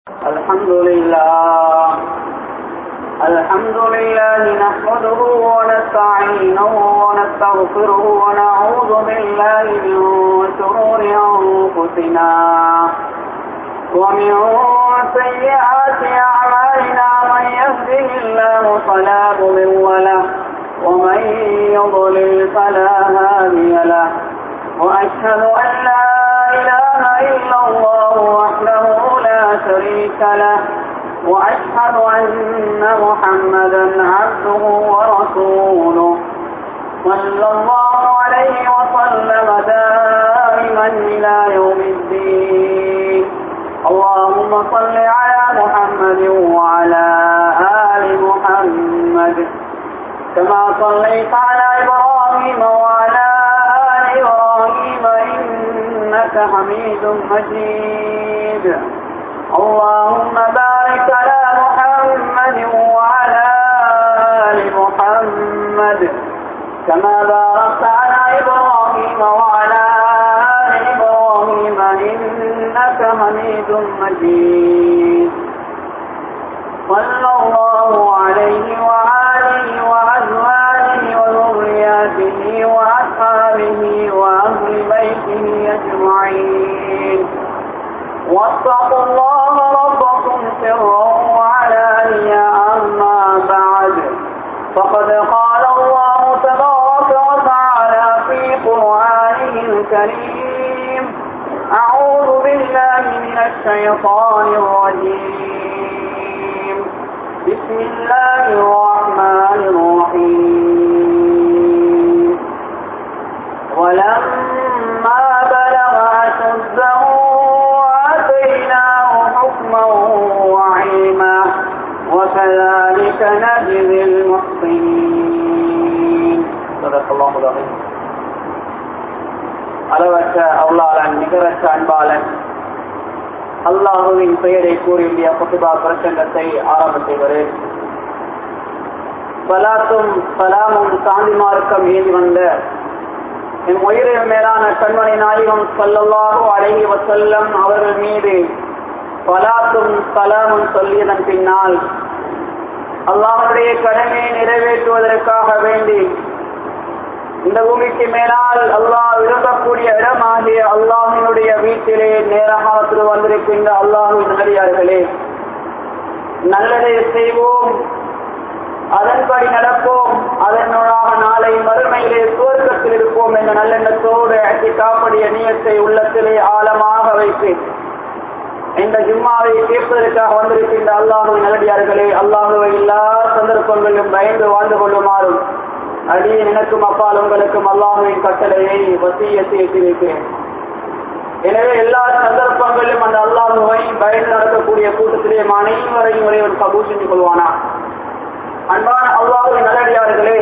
الحمد لله الحمد لله نحمده ونستعينه ونستغفره ونعوذ بالله من شرور أنفسنا ومن سيئات أعمالنا من يهده الله فلا مضل له ومن يضلل فلا هادي له وأشهد أن لا إله إلا الله وحده لا شريك له وأشهد أن محمدا عبده ورسوله صلى الله عليه وسلم دائما إلى يوم الدين اللهم صل على محمد وعلى آل محمد كما صليت على إبراهيم وعلى آل إبراهيم إنك حميد مجيد اللهم بارك على محمد وعلى آل محمد كما باركت على إبراهيم وعلى آل إبراهيم إنك حميد مجيد صلى الله عليه وآله وأزواجه وذرياته وأصحابه وأهل بيته أجمعين واتقوا الله ربكم سرا وعلانيا أما بعد فقد قال الله تبارك وتعالى في قرآنه الكريم أعوذ بالله من الشيطان الرجيم بسم الله الرحمن الرحيم ولما بلغ أشده آتيناه حكما وعلما وكذلك نجزي المحسنين صدق الله العظيم அளவற்ற அருளாளன் நிகரற்ற அன்பாளன் அல்லாஹுவின் பெயரை கூறிய குத்துபா பிரசங்கத்தை ஆரம்ப செய்கிறேன் சலாத்தும் சலாமும் சாந்தி மார்க்கம் ஏறி வந்த என் உயிரின் மேலான கண்மணி நாயகம் சொல்லல்லாஹோ அழகி வசல்லம் அவர்கள் மீது பலாத்தும் சலாமும் சொல்லியதன் பின்னால் அல்லாஹனுடைய கடமையை நிறைவேற்றுவதற்காக வேண்டி இந்த பூமிக்கு மேலால் அல்லாஹ் விரும்பக்கூடிய இடமாகிய அல்லாஹினுடைய வீட்டிலே நேரகாலத்தில் வந்திருக்கின்ற அல்லாஹின் நல்லடியார்களே நல்லதை செய்வோம் அதன்படி நடப்போம் அதனூடாக நாளை மறுமையிலே சுவர்க்கத்தில் இருப்போம் என்ற நல்லெண்ணத்தோடு காப்படிய நீயத்தை உள்ளத்திலே ஆழமாக வைத்து இந்த ஜும்மாவை கேட்பதற்காக வந்திருக்கின்ற அல்லாஹுவின் நல்லடியார்களே அல்லாஹுவை எல்லா சந்தர்ப்பங்களிலும் பயந்து வாழ்ந்து கொள்ளுமாறும் அடியே எனக்கும் அப்பால் உங்களுக்கும் அல்லாஹுவின் கட்டளையை வசியத்தை எட்டியிருக்கிறேன் எனவே எல்லா சந்தர்ப்பங்களிலும் அந்த அல்லாஹுவை பயந்து நடக்கக்கூடிய கூட்டத்திலே அனைவரையும் இறைவன் கபூர் செஞ்சு கொள்வானா அன்பான அல்லாஹுவின் நல்லடியார்களே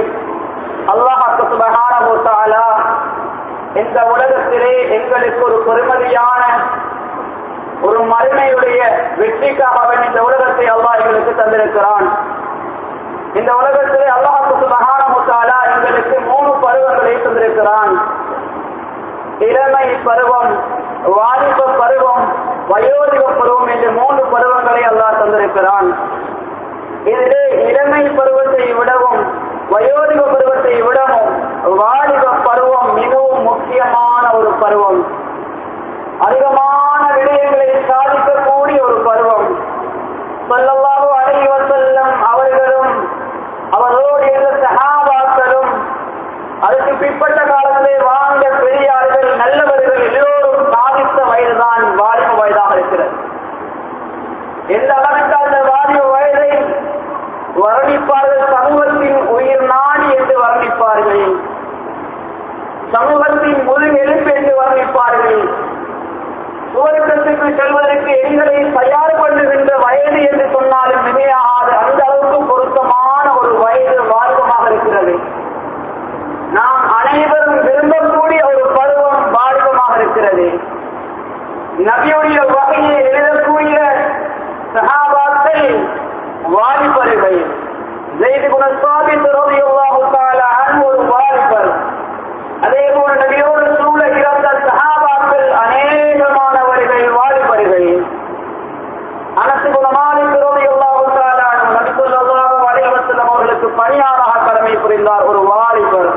அல்லாஹாலா இந்த உலகத்திலே எங்களுக்கு ஒரு பெருமதியான ஒரு மறுமையுடைய வெற்றிக்காக இந்த உலகத்தை அல்லாஹ் எங்களுக்கு தந்திருக்கிறான் இந்த உலகத்திலே அல்லாஹு மகானமுத்தாலா எங்களுக்கு மூணு பருவங்களை தந்திருக்கிறான் இளமை பருவம் வாலிப பருவம் வயோதிக பருவம் என்று மூன்று பருவங்களை அல்லாஹ் தந்திருக்கிறான் இதிலே இளமை பருவத்தை விடவும் வயோதிக பருவத்தை விடவும் வாலிப பருவம் மிகவும் முக்கியமான ஒரு பருவம் அதிகமான விடயங்களை சாதிக்கக்கூடிய ஒரு பருவம் சொல்லல்லாஹு அலைஹி வஸல்லம் அவர்களும் அவர்களோடு இருந்த சஹாபாக்களும் அதுக்கு பிற்பட்ட காலத்திலே வாழ்ந்த பெரியார்கள் நல்லவர்கள் எல்லோரும் சாதித்த வயதுதான் வாலிப வயதாக இருக்கிறது எந்த அளவுக்கு அந்த வாலிப வயதை வர்ணிப்பார்கள் சமூகத்தின் உயிர் நாடி என்று வர்ணிப்பார்கள் சமூகத்தின் முதுகெலும்பு என்று வர்ணிப்பார்கள் சுவர்க்கத்துக்கு செல்வதற்கு எங்களை தயார் பண்ணுகின்ற வயது என்று சொன்னாலும் மிகையாகாது அந்த அளவுக்கு பொருத்தமான ஒரு வயது வாலிபமாக இருக்கிறது நாம் அனைவரும் விரும்பக்கூடிய ஒரு பருவம் வாலிபமாக இருக்கிறது நபியுடைய வகையை எழுதக்கூடிய சகாபாக்கள் வாலிபர்கள் ஜெய்து குணசாமி துறவியுள்ளாஹு ஒரு வாலிபர் அதே போல நபியோடு சூழ இறந்த சகாபாக்கள் அநேகமானவர்கள் வாலிபர்கள் ஆனா குணமாலிக் ரலியல்லாஹு தஆலா அன்ஹு நபி ஸல்லல்லாஹு அலைஹி வஸல்லம் அவர்களுக்கு பணியாளராக கடமை புரிந்தார் ஒரு வாலிபர்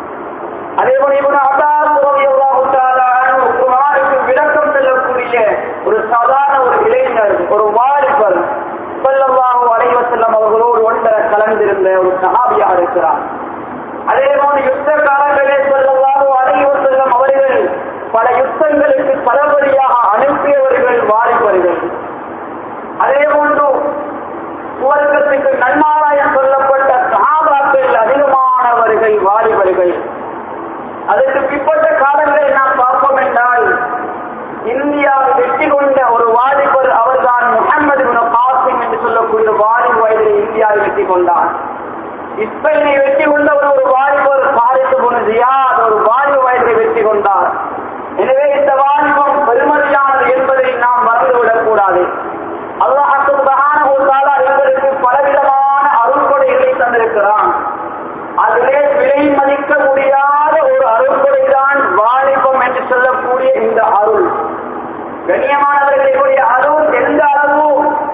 அதேபோல இப்னு அப்பாஸ் ரலியல்லாஹு தஆலா அன்ஹு குர்ஆனுக்கு விளக்கம் சொல்லக்கூடிய ஒரு சாதாரண ஒரு இளைஞர் ஒரு வாலிபர் ஸல்லல்லாஹு அலைஹி வஸல்லம் அவர்களோடு ஒன்றரை கலந்திருந்த ஒரு சஹாபியாக இருக்கிறார் அதேபோல யுத்த காலங்களே ஸல்லல்லாஹு அலைஹி வஸல்லம் அவர்கள் பல யுத்தங்களுக்கு தளபதியாக அனுப்பியவர்கள் வாலிபர்கள் அதே போன்று சுவர்க்கத்துக்கு நன்மாராயம் சொல்லப்பட்ட சகாபாக்கள் அதிகமானவர்கள் வாலிபர்கள் அதற்கு பிற்பட்ட காலங்களில் நாம் பார்ப்போம் என்றால் இந்தியாவில் வெற்றி கொண்ட ஒரு வாலிபர் அவர்தான் முகமது பின் காசிம் என்று சொல்லக்கூடிய வாலிப வயதில் இந்தியாவில் வெற்றி கொண்டார் இஸ்பெயினை வெற்றி கொண்ட ஒரு ஒரு வாலிபர் பாரிசு குண ஜியாத் ஒரு வாலிப வயதில் வெற்றி கொண்டார் எனவே இந்த வாலிபம் பெருமதியானது என்பதை நாம் மறந்துவிடக் கூடாது அல்லாஹ் சுப்ஹானஹு வ தஆலா எங்களுக்கு பலவிதமான அருள்கொடைகளை தந்திருக்கிறான் அதிலே விலை மதிக்க முடியாத ஒரு அருள்கொடைதான் வாலிபம் என்று சொல்லக்கூடிய இந்த அருள் கண்ணியமானவர்களுடைய அருள் எந்த அளவு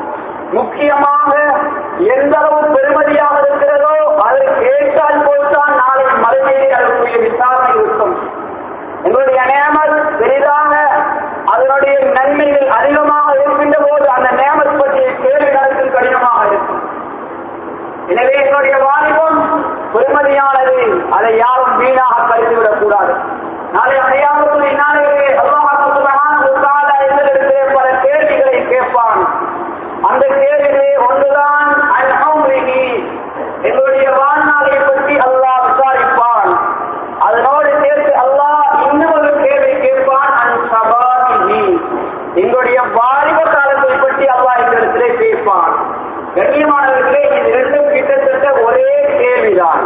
முக்கியமாக எந்த அளவு பெருமதியாக இருக்கிறதோ அதை கேட்டால் போல்தான் நாளை மறுமையில் அதற்குரிய விசாரணை இருக்கும் எங்களுடைய நேமத் பெரிதாக அதனுடைய நன்மைகள் அதிகமாக இருக்கின்ற போது அந்த நேமத் பற்றிய கேள்வி நடக்கும் கடினமாக இருக்கும் எனவே என்னுடைய வாலிபம் பெருமதியானது அதை யாரும் வீணாக கருதிவிடக் கூடாது நாளை அடையாளத்துறை நாளையே அல்லாஹால எங்களிடத்திலே பல கேள்விகளை கேட்பான் அந்த கேள்விகளே ஒன்றுதான் அல்ஹம்துலிஹி எங்களுடைய வாழ்நாளை பற்றி அல்லாஹ் விசாரிப்பான் அதனோடு சேர்த்து அல்லாஹ் இன்னும் ஒரு கேள்வி கேட்பான் அன் சபாதிஹி எங்களுடைய வாலிப காலத்தை பற்றி அல்லாஹ் எங்களிடத்திலே கேட்பான் கண்ணியமானவர்களே இது இரண்டும் கிட்டத்தட்ட ஒரே கேள்விதான்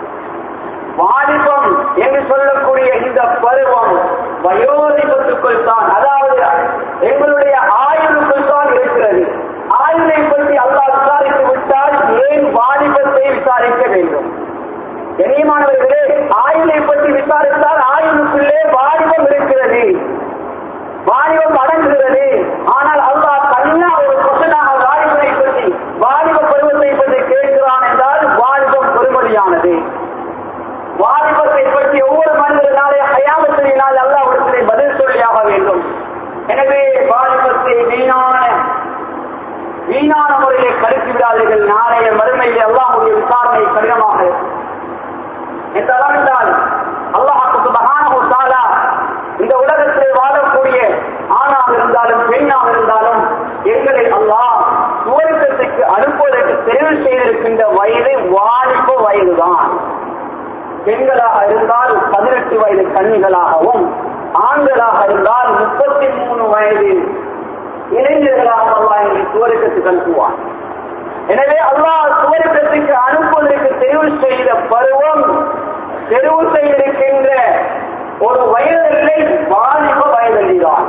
வாலிபம் என்று சொல்லக்கூடிய இந்த பருவம் வயோதிபத்துக்குள் தான் அதாவது எங்களுடைய ஆயுளுக்குள் தான் இருக்கிறது ஆயுளை பற்றி அல்லாஹ் விசாரித்து விட்டால் ஏன் வாலிபத்தை விசாரிக்க வேண்டும் கண்ணியமானவர்களே ஆயுளை பற்றி விசாரித்தால் ஆயுளுக்குள்ளே வாலிபம் இருக்கிறது வாலிபம் அடங்குகிறது ஆனால் அல்லாஹ் தனியா ஒரு கொசனாக வாலிபனை பற்றி வாலிப பருவத்தை பற்றி கேட்கிறான் என்றால் வாலிபம் பெருமதியானது வாலிபத்தை பற்றி ஒவ்வொரு மனிதனாலே ஹயாமத்தினால் அல்லாஹ் ஒருத்தரை பதில் சொல்லியாக வேண்டும் எனவே வாலிபத்தை வீணான வீணான முறையை கருத்து விடாதீர்கள் நாளைய மறுமையில் அல்லாஹுடைய விசாரணை கடினமாக இருக்கும் என்று அளவென்றால் அல்லாஹுக்கு மகானு தாலா இந்த உலகத்தில் வாழக்கூடிய ஆணாக இருந்தாலும் பெண்ணாக இருந்தாலும் எங்களை அல்லாஹ் சுவர்க்கத்துக்கு அனுப்புவதற்கு தெரிவு செய்திருக்கின்ற வயது வாலிப வயதுதான் பெண்களாக இருந்தால் பதினெட்டு வயது கன்னிகளாகவும் ஆண்களாக இருந்தால் முப்பத்தி மூணு வயது இளைஞர்களாக அல்லாஹ் எங்களை சுவர்க்கத்துக்கு அனுப்புவார் எனவே அல்லாஹ் சுவர்க்கத்துக்கு அனுப்புவதற்கு தெரிவு செய்த பருவம் தெரிவு செய்திருக்கின்ற ஒரு வயதில்லை வாலிப வயதில்தான்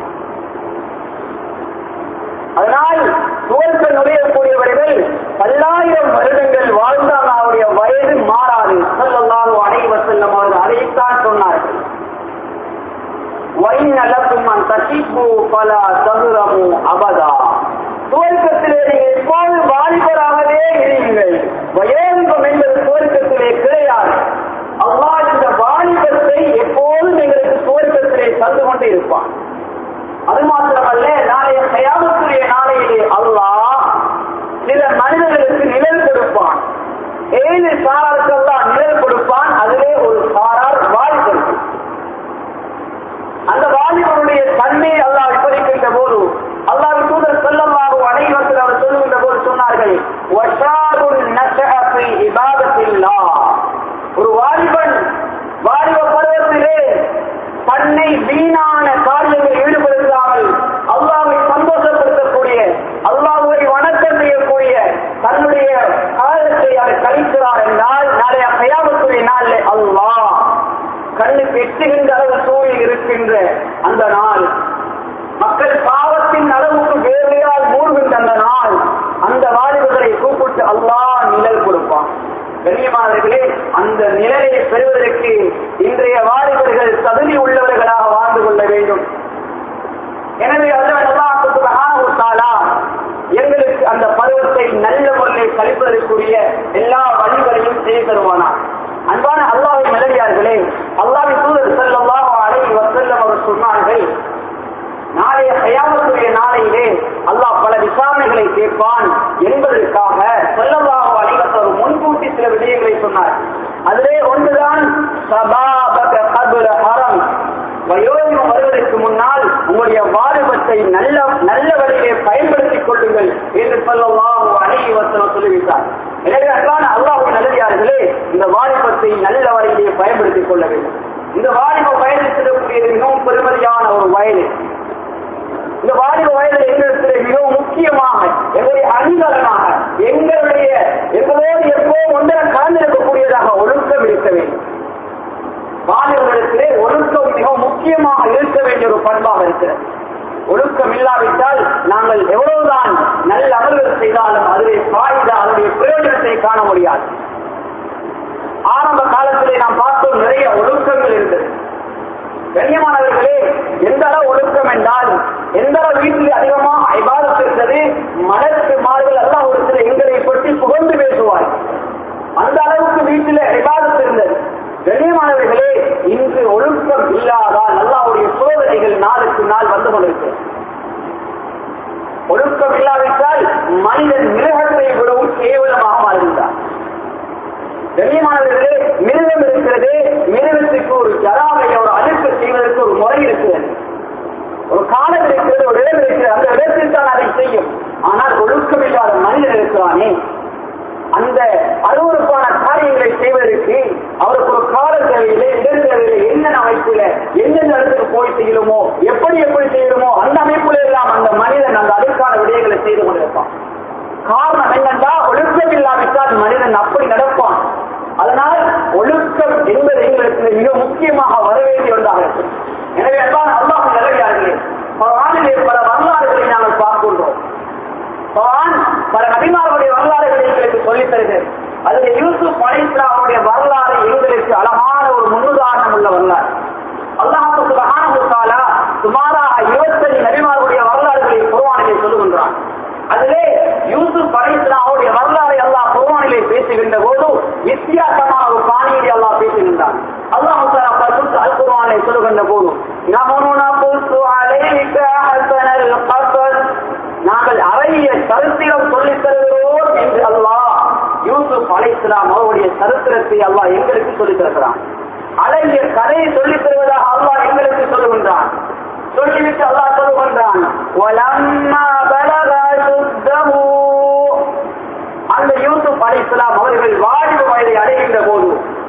அதனால் சுவர்க்க நுழையக்கூடியவர்கள் பல்லாயிரம் வருடங்கள் வாழ்ந்தால் அவருடைய வயது மாறாது சொல்லல்லாஹு அனைவ செல்லும் அவர்கள் அதைத்தான் சொன்னார்கள் வைநலக்கும் அன் தசிப்பு பல சதுரமு அபதா சுவர்க்கத்திலே நீங்கள் எப்போது வாலிபராகவே இருங்கள் வயோதிபம் என்பது சுவர்க்கத்திலே கிடையாது அல்லாஹ் இந்த வாலிபத்தை எப்போதும் எங்களுக்கு சுவர்க்கத்திலே தந்து கொண்டு இருப்பான் அது மாத்திரமல்ல நாளைய கயாமத்துடைய நாளையிலே அல்லாஹ் சில மனிதர்களுக்கு நிழல் கொடுப்பான் ஏழு சாராருக்கெல்லாம் நிழல் கொடுப்பான் அதிலே ஒரு சாரார் வாலிபர்கள் அந்த வாலிபருடைய தன்மையை அல்லாஹ் விவரிக்கின்ற போது அல்லாஹ் தூதர் செல்லமாக அனைவர்கள் அவர் சொல்லுகின்ற போது சொன்னார்கள் "வஷாருன் நஷஅ ஃபீ இபாதத்தில்லாஹ்." ஒரு வாலிபன் வாலிப பருவத்திலே தன்னை வீணான காரியங்களில் ஈடுபடுத்தாமல் அல்லாவை சந்தோஷப்படுத்தக்கூடிய அல்லாஹ்வை வணக்கம் செய்யக்கூடிய தன்னுடைய காலத்தை அவர் கழிக்கிறார் என்றால் நாளைய கயாமத்துடைய நாளில் அல்லாஹ் கண்ணுக்கு எட்டுகின்ற அளவு சூரியன் இருக்கின்ற அந்த நாள் மக்கள் பாவத்தின் அளவுக்கு வேலையால் மூழ்கின்ற அந்த நாள் அந்த வாலிபர்களை கூப்பிட்டு அல்லாஹ் நிழல் கொடுப்பான் கண்ணியமானவர்களே அந்த நிழலை பெறுவதற்கு இன்றைய வாலிபர்கள் தகுதி உள்ளவர்களாக வாழ்ந்து கொள்ள வேண்டும் எனவே அல்லாஹ் சுப்ஹானஹு வ தஆலா கியாமத்துடைய நாளையிலே அல்லாஹ் பல விசாரணைகளை கேட்பான் என்பதற்காக சொல்லல்லாஹு அலைவசர் ஒரு முன்கூட்டி சில விடயங்களை சொன்னார் அதிலே ஒன்றுதான் சபாபக கபுல ஹரம் வயோதிகம் வருவதற்கு முன்னால் உங்களுடைய வாலிபத்தை நல்ல நல்ல வழியிலே பயன்படுத்திக் கொள்ளுங்கள் என்று சொல்லல்லாஹு அலைஹி வஸல்லம் சொல்லிவிட்டார் எனவே அன்பான அல்லாஹ்வின் நல்லடியார்களே இந்த வாலிபத்தை நல்ல வழியிலே பயன்படுத்திக் கொள்ள வேண்டும் இந்த வாலிப வயதில் செல்லக்கூடியது மிகவும் பெருமதியான ஒரு வயது இந்த வாலிப வயதில் எங்களுக்கு மிகவும் முக்கியமாக எங்களுடைய அணிகலனாக எங்களுடைய எங்களோடு எப்போதும் ஒன்றரை கலந்திருக்கக்கூடியதாக ஒழுக்கம் இருக்க வேண்டும் வாலிபர்களிடத்திலே ஒழுக்கம் மிகவும் முக்கியமாக இருக்க வேண்டிய ஒரு பண்பாக இருக்கிறது ஒழுக்கம் இல்லாவிட்டால் நாங்கள் எவ்வளவுதான் நல்ல அமல்கள் செய்தாலும் அதிலே பாய்தா அதனுடைய பிரயோஜனத்தை காண முடியாது ஆரம்ப காலத்திலே நாம் பார்த்தோம் நிறைய ஒழுக்கங்கள் இருந்தது கண்ணியமானவர்களே எந்த அளவு ஒழுக்கம் என்றால் எந்த அளவு வீட்டில் அதிகமாக ஐபாதத்து இருந்தது மனத்து மாறுகள் எல்லாம் ஒரு சில எங்களை பற்றி புகழ்ந்து பேசுவார் அந்த அளவுக்கு வீட்டில் ஐபாதத்து இருந்தது கண்ணியமானவர்களே இன்று ஒழுக்கம் இல்லாதால் அல்லாவுடைய சோதனைகள் நாளுக்கு நாள் வந்து கொண்டிருக்கிறது ஒழுக்கம் இல்லாவிட்டால் மனிதன் மிருகத்தை விடவும் கேவலமாக மாறுகின்றார் கண்ணியமானவர்களே மிருகம் இருக்கிறது மிருகத்துக்கு ஒரு ஜராவை ஒரு அழுக்க செய்வதற்கு ஒரு முறை இருக்கிறது ஒரு காலம் இருக்கிறது ஒரு இடம் இருக்கிறது அந்த இடத்தில் தான் அதை செய்யும் ஆனால் ஒழுக்கம் இல்லாத மனிதன் இருக்கிறானே அந்த அருவறுப்பான காரியங்களை செய்வதற்கு அவருக்கு ஒரு கால தேவையில்லை இடம் தேவையில்லை என்னென்ன அமைப்புல எந்தெந்த இடத்துக்கு போய் செய்யணுமோ எப்படி எப்படி செய்யணுமோ அந்த அமைப்புல எல்லாம் அந்த மனிதன் அந்த அதற்கான விடயங்களை செய்து கொண்டிருப்பான் காரணம் என்னென்றா ஒழுக்கம் இல்லாவிட்டால் மனிதன் அப்படி நடப்பான் அதனால் ஒழுக்கம் என்பது எங்களுக்கு மிக முக்கியமாக வர வேண்டிய ஒன்றாக இருக்கும் எனவே அதான் அல்லாஹ் நிலையார்களே பல பல வரலாறுகளை நாங்கள் பார்க்கின்றோம் குர்ஆன் பல நபிமார்களுடைய வரலாறுகளை எங்களுக்கு சொல்லித் தருகிறது அதுல யூசுப் அலைஹிஸ்ஸலாமுடைய வரலாறு எங்களுக்கு அழகான ஒரு முன்னுதாரணம் உள்ள வரலாறு அல்லாஹ் சுப்ஹானஹு வ தஆலா சுமாராக 25 நபிமார்களுடைய வரலாறுகளை குர்ஆனிலே சொல்லுகின்றான் அதிலே யூசுப் அலைஹிஸ்ஸலாமுடைய வரலாறை அல்லாஹ் குர்ஆனிலே பேசுகின்ற போது வித்தியாசமான ஒரு பாணியிலே அல்லாஹ் பேசுகின்றான் அல்லாஹ் தஆலா பரிசுத்த அல் குர்ஆனிலே சொல்லுகின்ற போது நஹனு நகுஸ்ஸு அலைக அஹ்ஸனல் கஸஸ் நாங்கள் அழகிய சரித்திரம் சொல்லித் தருகிறோம் என்று அல்லாஹ் யூசுப் அலைஹிஸ்ஸலாம் அவருடைய சரித்திரத்தை அல்லாஹ் எங்களுக்கு சொல்லித் தருகிறான் அழகிய கதையை சொல்லித் தருவதாக அல்லாஹ் எங்களுக்கு சொல்லுகின்றான் சொல்லிவிட்டு அல்லாஹ் சொல்லுகின்றான் "வலம்மா பலக சுத்தஹு" அந்த யூசுப் அலைஹிஸ்ஸலாம் அவர்கள் வாலிப வயதை அடைகின்ற போது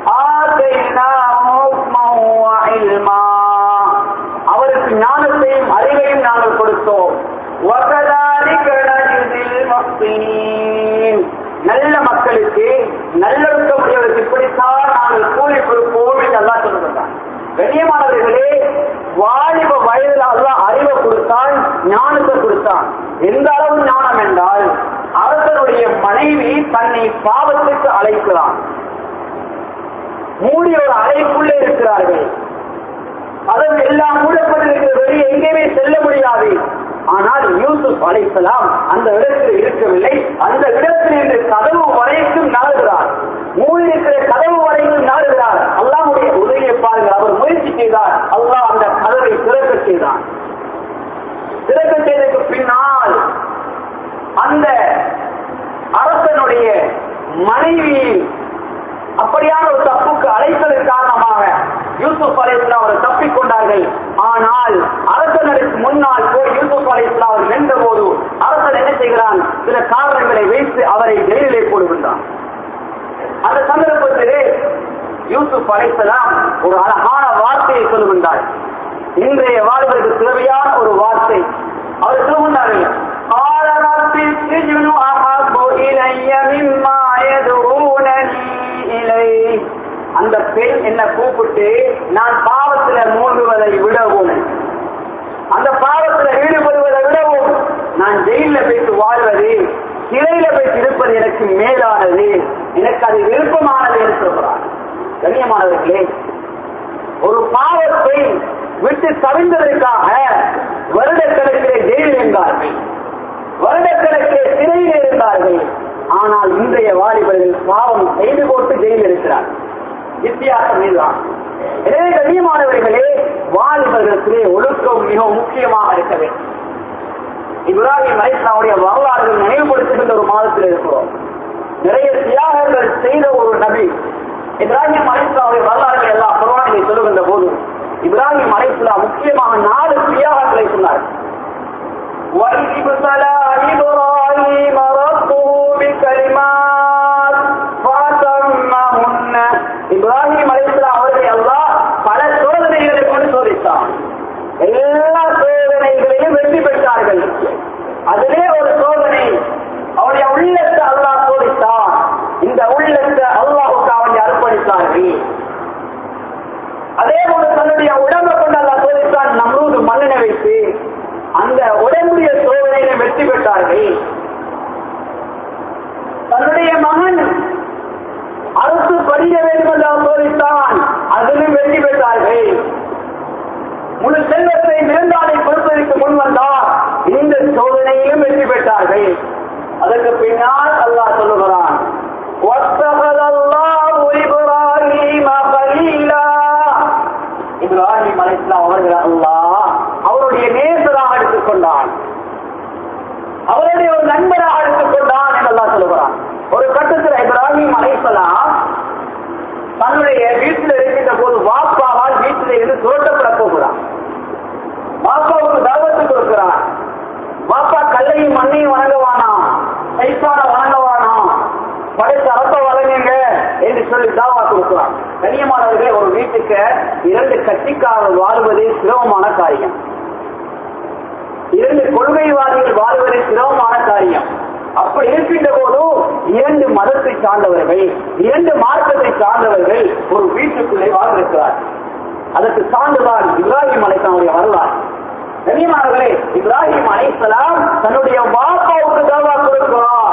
ஆதைனாஹு ஹுக்மன் வ இல்மா அவருக்கு ஞானத்தையும் அறிவையும் நாங்கள் கொடுத்தோம் وَكَذَلِكَ نَجْزِي الْمُحْسِنِينَ நல்ல மக்களுக்கு நல்லொழுக்கமுடையவருக்கு இப்படித்தான் நாங்கள் கூலி கொடுப்போம் என்று அல்லாஹ் சொல்லுகிறான் கண்ணியமானவர்களே வாலிப வயதில் அல்லாஹ் அறிவை கொடுத்தான் ஞானத்தை கொடுத்தான் எந்த அளவு ஞானம் என்றால் அரசனுடைய மனைவி தன்னை பாவத்துக்கு அழைக்கிறான் மூடிய ஒரு அறைக்குள்ளே இருக்கிறார்கள் அதன் எல்லாம் மூடப்பட்டிருக்கிற வெளியே எங்கேயுமே செல்ல முடியாது ஆனால் யூசுப் அலைசலாம் அந்த இடத்தில் இருக்கவில்லை அந்த இடத்தில் இருந்து கதவு வரைக்கும் நகர்கிறார் மூடியிருக்கிற கதவு வரைக்கும் நகர்கிறார் அல்லாஹ்வுடைய உதவியை பாருங்கள் அவர் முயற்சி செய்தார் அல்லாஹ் அந்த கதவை திறக்க செய்தான் திறக்க செய்ததற்கு பின்னால் அந்த அரசனுடைய மனைவியின் அப்படியான ஒரு தப்புக்கு அழைத்ததன் காரணமாக யூசுப் அலைஸ்லாம் அவரை தப்பிக் கொண்டார்கள் ஆனால் அரசனுக்கு முன்னால் போய் யூசுப் அலைஸ்லாம் அவர் வென்ற போது அரசன் என்ன செய்கிறான் சில காரணங்களை வைத்து அவரை ஜெயிலிலே போடுகின்றான் அந்த சந்தர்ப்பத்திலே யூசுப் அலைசலாம் ஒரு அழகான வார்த்தையை சொல்லுகின்றார் இன்றைய வாழ்வதற்கு தேவையான ஒரு வார்த்தை அவர் சொல்லுகின்றார்கள் قال رب السجن أحب إلي مما يدعونني إليه அந்த பெண் என்ன கூப்பிட்டு நான் பாவத்துல மூழ்குவதை விடவும் அந்த பாவத்துல ஈடுபடுவதை விடவும் நான் ஜெயில போயிட்டு வாழ்வது சிறையில போயிட்டு இருப்பது எனக்கு மேலானது எனக்கு அது விருப்பமானது என்று சொல்கிறார் கண்ணியமானவர்களே ஒரு பாவத்தை விட்டு தவிர்ந்ததற்காக வருடக்கணக்கிலே ஜெயிலில் இருந்தார்கள் வருடக்கணக்கிலே சிறையில் இருந்தார்கள் ஆனால் இன்றைய வாலிபர்கள் பாவம் செய்து போட்டு ஜெயிலில் இருக்கிறார் வித்தியாசம் இதுதான் எனவே கண்ணியமானவர்களே வாலிபர்களுக்கு ஒழுக்கம் மிகவும் முக்கியமாக இருக்க வேண்டும் இப்ராஹிம் அலிஸ்லாவுடைய வரலாறுகள் நினைவுபடுத்துகின்ற ஒரு மாதத்தில் இருக்கிறோம் நிறைய தியாகங்கள் செய்த ஒரு நபி இப்ராஹிம் அலிஸ்லாவுடைய வரலாறுகள் எல்லாம் குர்ஆனிலே சொல்லுகின்ற போது இப்ராஹிம் அலிஸ்லா முக்கியமாக நாலு தியாகங்களை சொன்னார் وَإِذِ ابْتَلَى إِبْرَاهِيمَ رَبُّهُ بِكَلِمَاتٍ فَأَتَمَّهُنَّ இப்ராஹிம் அலிஸ்லாம் அவர்களை அல்லாஹ் பல சோதனைகளை கொண்டு சோதித்தான் எல்லா சோதனைகளையும் வெற்றி பெற்றார்கள் அதிலே ஒரு சோதனை அவருடைய உள்ளத்தை அல்லாஹ் சோதித்தான் இந்த உள்ளத்தை அல்லாஹுக்கு அவனை அர்ப்பணித்தார்கள் அதே போல தன்னுடைய உடம்பை கொண்டு அல்லாஹ் சோதித்தான் நம்ரூது மன்னனை வைத்து அந்த உடம்புடைய சோதனையில வெற்றி பெற்றார்கள் தன்னுடைய மகன் அரசு படிக்க வேண்டும் என்று அவர் சோதித்தான் அதிலும் வெற்றி பெற்றார்கள் முழு செல்வத்தை மிருந்தாலை கொடுப்பதற்கு முன் வந்தார் இந்த சோதனையிலும் வெற்றி பெற்றார்கள் அதற்கு பின்னால் அல்லாஹ் சொல்லுகிறான் وَاتَّخَذَ اللَّهُ إِبْرَاهِيمَ خَلِيلًا இப்ராஹிம் அலைஹிஸ்ஸலாம் அவர்கள் அல்லாஹ் அவருடைய நேசராக எடுத்துக்கொண்டான் அவருடைய ஒரு நண்பராக எடுத்துக்கொண்டான் என்று அல்லாஹ் சொல்லுகிறான் ஒரு கட்டத்தில் இப்ராஹிம் அலைஹிஸ்ஸலாம் தன்னுடைய வீட்டில் இருக்கின்ற போது வாப்பாவால் வீட்டில் இருந்து துரட்டப்பட போகிறான் வாப்பாவுக்கு தர்மத்து கொடுக்கிறான் வாப்பா கல்லையும் மண்ணையும் வணங்குவானா சைத்தான வணங்குவானா படைத்த அரப்ப வழங்குங்க என்று சொல்லி தாவா கொடுக்கிறான் கண்ணியமானவர்களே ஒரு வீட்டுக்கு இரண்டு கட்சிக்காரர்கள் வாழ்வது சிரமமான காரியம் இரண்டு கொள்கைவாதிகள் வாழ்வது சிரமமான காரியம் அப்படி இருக்கின்ற போது இரண்டு மதத்தை சார்ந்தவர்கள் இரண்டு மார்க்கத்தை சார்ந்தவர்கள் ஒரு வீட்டுக்குள்ளே வாழ்ந்திருக்கிறார் அதற்கு சான்றுதான் இப்ராஹிம் அலைத்தானுடைய வரலாறு கண்ணியமானவர்களே இப்ராஹிம் அலைசலாம் தன்னுடைய வாப்பாவுக்கு தாவா கொடுக்கிறார்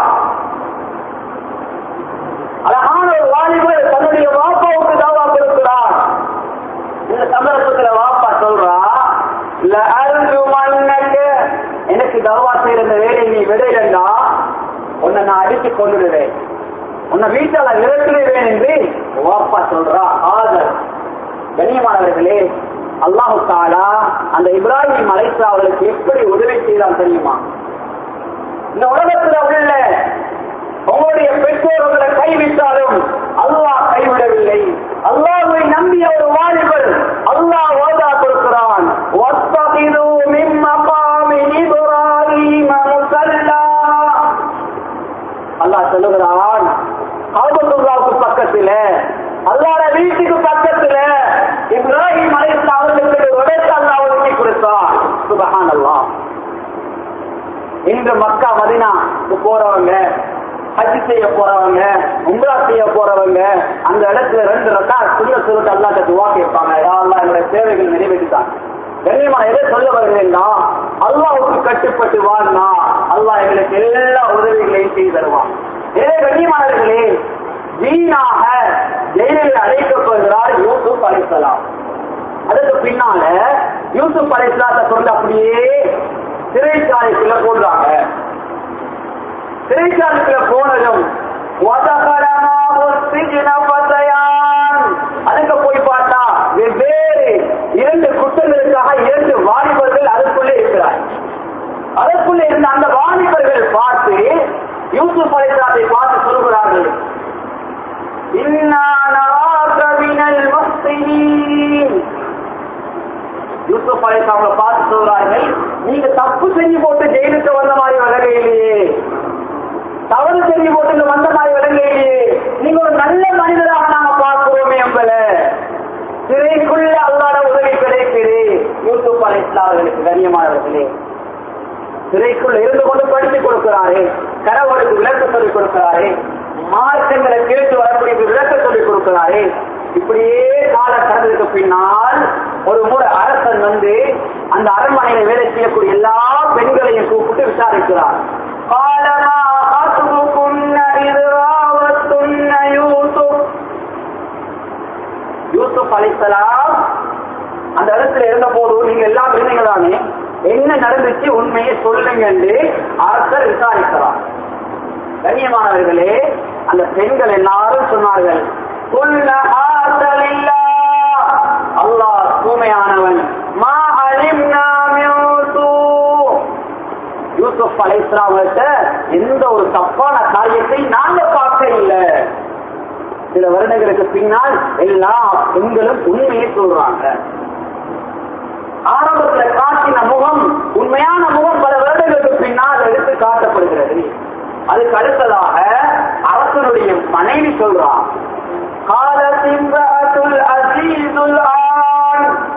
அழகான ஒரு வாலிபர் தன்னுடைய வாப்பாவுக்கு தாவா கொடுக்கிறார் இந்த சந்தர்ப்பத்துல வாப்பா சொல்றா மண்ணக்கு எனக்கு தவா செய்யற இந்த வேலையை நீ விடையிலண்டா உன்னை நான் அடித்து கொண்டுடுவேன் உன்னை வீட்டால விரட்டிடுவேன் என்று வாப்பா சொல்றா ஆதர் கண்ணியமானவர்களே அல்லாஹு தாலா அந்த இப்ராஹிம் அலைசா அவர்களுக்கு எப்படி உதவி செய்தான் தெரியுமா இந்த உலகத்துல உள்ள உங்களுடைய பெற்றோர் உங்களை கைவிட்டாலும் அல்லாஹ் கைவிடவில்லை அல்லாஹ்வை நம்பிய ஒரு வாலிபர் அல்லாஹ் ஓதா கொடுக்கிறான் வத்தகிது மின் மகாமி இப்ராஹீம முஸல்லா அல்லாஹ் சொல்லுகிறான் காபத்துல்லாவுக்கு பக்கத்துல அல்லாஹ்ட வீட்டுக்கு பக்கத்துல இப்ராஹிம் அலைஹிஸ்ஸலாம் அவர்களுக்கு ஒரு இடத்தை அல்லாஹ் ஒதுக்கி கொடுத்தான் சுபஹானல்லாஹ் இன்று மக்கா மதினா போறவங்க ஹஜ் செய்ய போறவங்க உம்ரா செய்ய போறவங்க அந்த இடத்துல ரெண்டு ரக்கா சுண்ண சுருட்டு அல்லாட்ட துவா கேட்பாங்க யாரெல்லாம் என்னுடைய தேவைகள் நிறைவேற்றிட்டாங்க கண்ணியமா எதை சொல்ல வருகிறேன்னா அல்லாவுக்கு கட்டுப்பட்டு வாழ்னா அல்லாஹ் எங்களுக்கு எல்லா உதவிகளையும் செய்து தருவான் எனவே கண்ணியமானவர்களே வீணாக ஜெயிலில் அழைக்கப்படுகிறார் யூசுப் அழைக்கலாம் அதுக்கு பின்னால யூசுப் அலைசலாத்தை கொண்டு அப்படியே சிறைச்சாலைக்குள்ள போடுறாங்க சிறைச்சாலைக்குள்ள போனதும் அதுக்கு போய் பார்த்தா வெவ்வேறு இரண்டு குற்றங்களுக்காக இரண்டு வாலிபர்கள் அதற்குள்ளே இருக்கிறார் அதற்குள்ளே இருந்த அந்த வாலிபர்கள் பார்த்து யூசுப் அலைசலாத்தை பார்த்து சொல்கிறார்கள் இன்னா நராக மினல் முஹ்சினீன் யூசுப் அலைஸ் அவங்களை பார்த்து சொல்றார்கள் நீங்க தப்பு செஞ்சு போட்டு ஜெயிலுக்கு வந்த மாதிரி விலகையிலேயே தவறு செஞ்சு போட்டு இங்க வந்த மாதிரி விலகையிலேயே நீங்க ஒரு நல்ல மனிதராக நாங்க பார்க்கிறோமே உங்களை சிறைக்குள்ள அல்லாத உதவி கிடைக்குது யூசுப் அலைஸ்லா அவர்களுக்கு கண்ணியமானவர்களே சிறைக்குள்ள இருந்து கொண்டு படித்து கொடுக்கிறாரு கரவருக்கு விளக்க சொல்லிக் கொடுக்கிறாரு மார்க்கங்களை கேட்டு வரக்கூடிய விளக்க சொல்லிக் கொடுக்கிறாரு இப்படியே கால கடந்ததுக்கு பின்னால் ஒரு முறை அரசன் வந்து அந்த அரண்மனையில வேலை செய்யக்கூடிய எல்லா பெண்களையும் கூப்பிட்டு விசாரிக்கிறார் காலமா யூசுப் யூசுப் அலிசலாம் அந்த இடத்துல இருந்த போது நீங்க எல்லாம் இருந்தீங்க தானே என்ன நடந்துச்சு உண்மையை சொல்லுங்க என்று அரசர் விசாரிக்கிறார் கண்ணியமானவர்களே அந்த பெண்கள் எல்லாரும் சொன்னார்கள் அல்லாஹ் தூய்மையானவன் மா அலிம்னா யூசுப் அலைஸ்லாமர்கிட்ட எந்த ஒரு தப்பான காரியத்தை நாங்க பார்க்க இல்லை சில வருடங்களுக்கு பின்னால் எல்லா பெண்களும் உண்மையை சொல்றாங்க ஆரம்பத்துல காட்டின முகம் உண்மையான முகம் பல வருடங்களுக்கு பின்னால் எடுத்து காட்டப்படுகிறது அதுக்கு அடுத்ததாக அரசனுடைய மனைவி சொல்றான் قالت امرأة العزيز الآن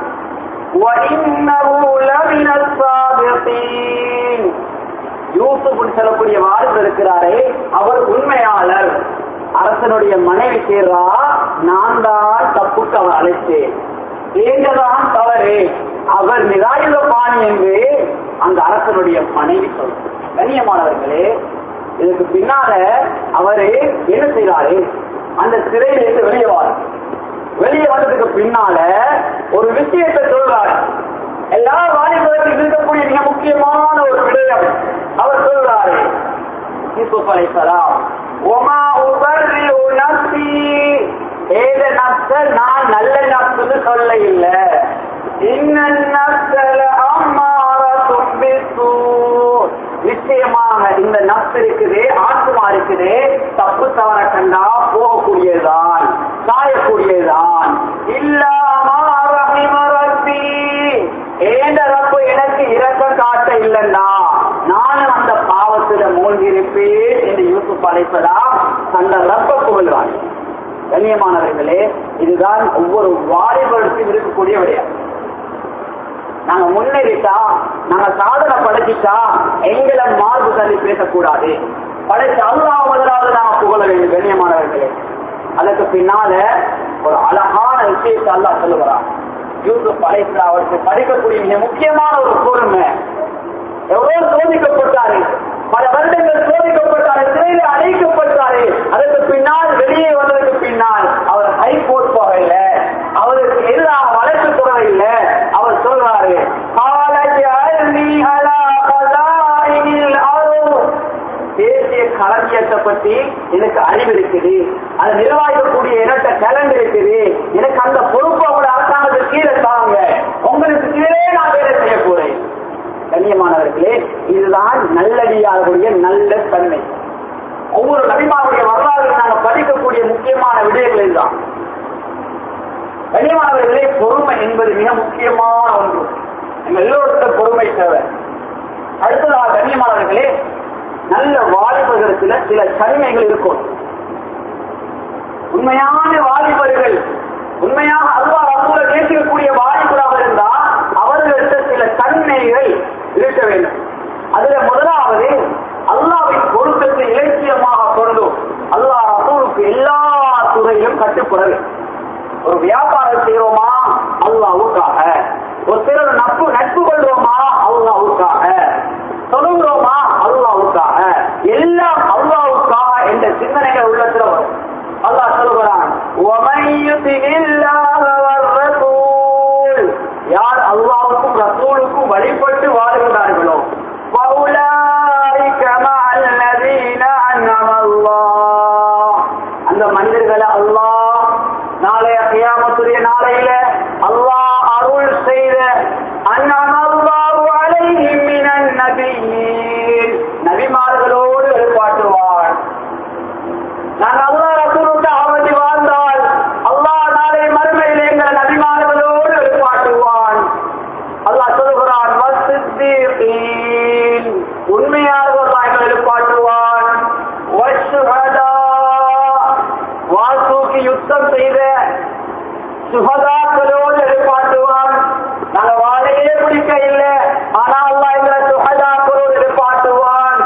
وإنه لمن الصادقين யூசுப் சொல்லக்கூடிய வாரிசு இருக்கிறாரே அவர் உண்மையாளர் அரசனுடைய மனைவி சேர்றா நான் தான் தப்புக்கு அவர் அழைத்தேன் ஏங்கதான் தவறு அவர் நிராயுத பாணி என்று அந்த அரசனுடைய மனைவி சொல்ற கண்ணியமானவர்களே இதுக்கு பின்னால அவரு என்ன செய்யறாரு அந்த சிறையிலிருந்து வெளியே வாரு வெளியே வந்ததுக்கு பின்னால ஒரு விஷயத்தை சொல்றாரு எல்லா வாலிபர்களுக்கும் இருக்கக்கூடிய மிக முக்கியமான ஒரு விடயம் அவர் சொல்றாரு யூசுப் அலைஹிஸ்ஸலாம் ஒமா உபர்ரி நப்சி ஏத நப்சல் நான் நல்ல நப்சுன்னு சொல்ல இல்ல இன்னல் நப்சல அம்மாரத்தும் பிஸ்ஸூ நிச்சயமாக இந்த நப்சு இருக்குது ஆத்மா இருக்குது தப்பு தவற கண்டா போகக்கூடியதுதான் சாயக்கூடியதுதான் இல்லாமா ரஹிம ரப்பி ஏண்ட ரப்பு எனக்கு இரக்கம் காட்ட இல்லைன்னா நானும் அந்த பாவத்துல மூழ்கியிருப்பேன் என்று யூசுப் அழைப்பதாம் அந்த ரப்ப புகழ்வாங்க கண்ணியமானவர்களே இதுதான் ஒவ்வொரு வாலிபருக்கும் இருக்கக்கூடிய விடயம் நாங்க முன்னேறிட்டா நாங்க சாதனை படைச்சிட்டா எங்களை மார்பு தள்ளி பேசக்கூடாது படைச்ச அல்லாஹ் முதலாவது நாம புகழ வேண்டும் கண்ணியமானவர்களே அதற்கு பின்னால ஒரு அழகான விஷயத்தை அல்லாஹ் சொல்லுகிறான் யூசுப் அலைஸ்லா அவருக்கு படிக்கக்கூடிய மிக முக்கியமான ஒரு பொறுமை எவ்வளவு சோதிக்கப்பட்டாரு பல வருடங்கள் சோதிக்கப்பட்டாரு சிறையில அழைக்கப்பட்டாரு அதற்கு பின்னால் வெளியே வந்ததுக்கு பின்னால் அவர் ஹைகோர்ட் போகல அவருக்கு எதிராக வழக்கு தொடரவில்ல அவர் சொல்றாரு "காலஜஅல்னி அலா கஸாயினில் அர்ض்." தேசிய களஞ்சியத்தை பத்தி எனக்கு அறிவு இருக்குது அதை நிர்வாகிக்கக்கூடிய எனக்கு கலந்து இருக்குது எனக்கு அந்த பொறுப்பை கூட அரசாங்கத்துக்கு கீழே தாங்க உங்களுக்கு கீழே நான் வேலை செய்ய போறேன் கண்ணியமானவர்களே இதுதான் நல்லடியார்களுடைய நல்ல தன்மை ஒவ்வொரு நபிமாவுடைய வரலாறு நாங்கள் படிக்கக்கூடிய முக்கியமான விடயங்கள் இதுதான் கண்ணியமானவர்களே பொறுமை என்பது மிக முக்கியமான ஒன்று எங்க எல்லோருக்கும் பொறுமை தேவை அடுத்ததாக கண்ணியமானவர்களே நல்ல வாலிபர்களுக்கு சில தன்மைகள் இருக்கும் உண்மையான வாலிபர்கள் உண்மையாக அல்லா ரசூல நேசிக்கக்கூடிய வாலிபராக இருந்தா அவர்களுக்கு சில தன்மைகள் இருக்க வேண்டும் அதுல முதலாவது அல்லாவின் பொருத்தத்தை இலட்சியமாக கொண்டும் அல்லாஹ் ரசூலுக்கு எல்லா துறையிலும் கட்டுப்பட வேண்டும் ஒரு வியாபாரம் செய்யறோமா அல்லாவுக்காக ஒரு சிலர் நட்பு நட்பு கொள்வோமா அல்லாவுக்காக தொழுகிறோமா அல்லாவுக்காக எல்லாம் அல்லாவுக்காக என்ற சிந்தனைகள் உள்ளத்துல வரும் அல்லாஹ் சொல்லுகிறான் "وَمَن يُطِعِ اللَّهَ وَالرَّسُولَ" யார் அல்லாவுக்கும் ரசூலுக்கும் வழிபட்டு வாழுகிறார்களோ فَأُولَٰئِكَ مَعَ الَّذِينَ أَنْعَمَ اللَّهُ அந்த மனிதர்களை அல்லாஹ் நாளைய கியாமத்துடைய நாளையில அல்லாஹ் அருள் செய்த அந்நமல்லாஹு அலைஹிம் மினன் நபியீன் நபிமார்களோடு எழுப்பாட்டுவான் நான் அல்லாஹ் ரசூலுக்கு அவதி வாழ்ந்தால் அல்லாஹ் நாளை மறுமையில் எங்கள் நபிமார்களோடு எழுப்பாட்டுவான் அல்லாஹ் சொல்லுகிறான் வஸ்ஸித்தீகீன் உண்மையாளர்களாக எழுப்பாட்டுவான் வஷ்ஷுஹதா வாசூக்கு யுத்தம் செய்த சுகதாக்களோடு எழுப்பாட்டுவான் நாங்க வாழையே பிடிக்க இல்லை ஆனா அல்லா எங்களை சுகதாக்களோடு எழுப்பாட்டுவான்